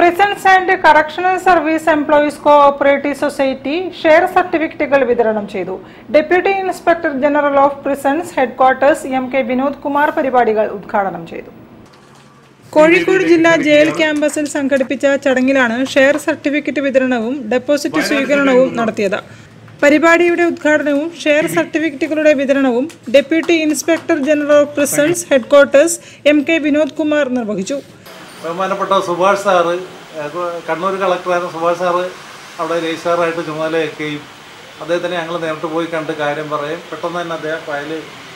prisons and correctional service employees cooperative society share സർട്ടിഫിക്കറ്റുകൾ വിതരണം ചെയ്തു deputy inspector general of prisons headquarters M K Vinod Kumar പരിപാടികൾ ഉദ്ഘാടനം ചെയ്തു കോഴിക്കോട് ജില്ലാ ജയിൽ ക്യാമ്പസിൽ സംഘടിപ്പിച്ച ചടങ്ങിലാണ് ഷെയർ സർട്ടിഫിക്കറ്റ് വിതരണവും ഡെപ്പോസിറ്റ് സ്വീകരണവും നടത്തിയത് പരിപാടിയുടെ ഉദ്ഘാടനവും ഷെയർ സർട്ടിഫിക്കറ്റുകളുടെ വിതരണവും deputy inspector general of prisons headquarters M K Vinod Kumar നിർവഹിച്ചു ബഹുമാനപ്പെട്ട സുഭാഷ് സാറ് ഏഹ്, കണ്ണൂർ കളക്ടറായിരുന്ന സുഭാഷ് സാറ് അവിടെ രജിസ്ട്രാറായിട്ട് ചുമതലയേക്കുകയും അദ്ദേഹത്തിനെ ഞങ്ങൾ നേരിട്ട് പോയി കണ്ട് കാര്യം പറയും പെട്ടെന്ന് തന്നെ അദ്ദേഹം ഫയൽ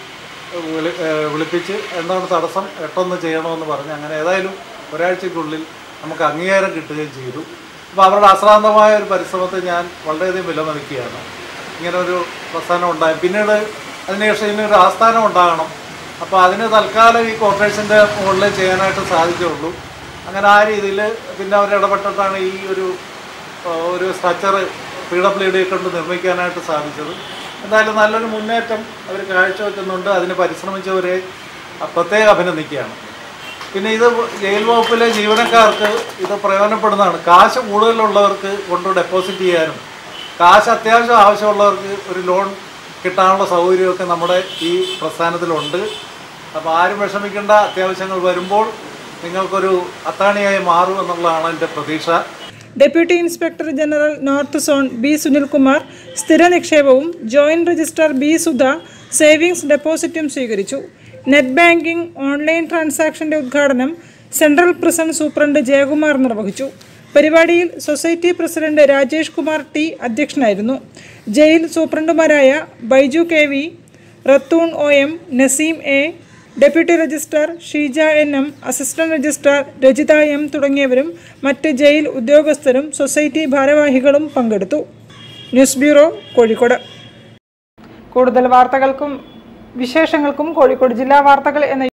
വിളി ഏഹ്, വിളിപ്പിച്ച് എന്താണ് തടസ്സം പെട്ടെന്ന് ചെയ്യണമെന്ന് പറഞ്ഞ് അങ്ങനെ ഏതായാലും ഒരാഴ്ചയ്ക്കുള്ളിൽ നമുക്ക് അംഗീകാരം കിട്ടുകയും ചെയ്തു അപ്പോൾ അവരുടെ അശ്രാന്തമായ ഒരു പരിശ്രമത്തെ ഞാൻ വളരെയധികം വിലമതിക്കുകയാണ് ഇങ്ങനെ ഒരു പ്രസ്ഥാനം ഉണ്ടായി പിന്നീട് അതിനുശേഷം ഇതിനൊരു ആസ്ഥാനം ഉണ്ടാകണം അപ്പോൾ അതിന് തൽക്കാലം ഈ കോർപ്പറേഷൻ്റെ മുകളിൽ ചെയ്യാനായിട്ട് സാധിച്ചുള്ളൂ അങ്ങനെ ആ രീതിയിൽ പിന്നെ അവർ ഇടപെട്ടിട്ടാണ് ഈ ഒരു ആ, ഒരു സ്ട്രക്ചർ പി ഡബ്ല്യു ഡി കൊണ്ട് നിർമ്മിക്കാനായിട്ട് സാധിച്ചത് എന്തായാലും നല്ലൊരു മുന്നേറ്റം അവർ കാഴ്ചവെക്കുന്നുണ്ട് അതിന് പരിശ്രമിച്ചവരെ പ്രത്യേകം അഭിനന്ദിക്കുകയാണ് പിന്നെ ഇത് ജയിൽ വകുപ്പിലെ ജീവനക്കാർക്ക് ഇത് പ്രയോജനപ്പെടുന്നതാണ് കാശ് കൂടുതലുള്ളവർക്ക് കൊണ്ട് ഡെപ്പോസിറ്റ് ചെയ്യാനും കാശ് അത്യാവശ്യം ആവശ്യമുള്ളവർക്ക് ഒരു ലോൺ കിട്ടാനുള്ള സൗകര്യമൊക്കെ നമ്മുടെ ഈ പ്രസ്ഥാനത്തിലുണ്ട് അപ്പോൾ ആരും വിഷമിക്കേണ്ട അത്യാവശ്യങ്ങൾ വരുമ്പോൾ നിങ്ങൾക്കൊരു അത്താണിയായി മാറും എന്നുള്ളതാണ് എൻ്റെ പ്രതീക്ഷ deputy inspector general north zone B Sunilkumar സ്ഥിര നിക്ഷേപവും joint registrar B Sudha savings ഡെപ്പോസിറ്റും സ്വീകരിച്ചു നെറ്റ് ബാങ്കിംഗ് ഓൺലൈൻ ട്രാൻസാക്ഷന്റെ ഉദ്ഘാടനം സെൻട്രൽ പ്രിസൺ സൂപ്രണ്ട് ജയകുമാർ നിർവഹിച്ചു പരിപാടിയിൽ society president Rajesh Kumar T അധ്യക്ഷനായിരുന്നു ജയിൽ സൂപ്രണ്ടുമാരായ Baiju K V Rathun O M Naseem A deputy registrar Sheeja N M assistant registrar Rajitha M തുടങ്ങിയവരും മറ്റ് ജയിൽ ഉദ്യോഗസ്ഥരും സൊസൈറ്റി ഭാരവാഹികളും പങ്കെടുത്തു ന്യൂസ് ബ്യൂറോ കോഴിക്കോട് കൂടുതൽ വാർത്തകൾക്കും വിശേഷങ്ങൾക്കും കോഴിക്കോട് ജില്ലാ വാർത്തകൾ എന്ന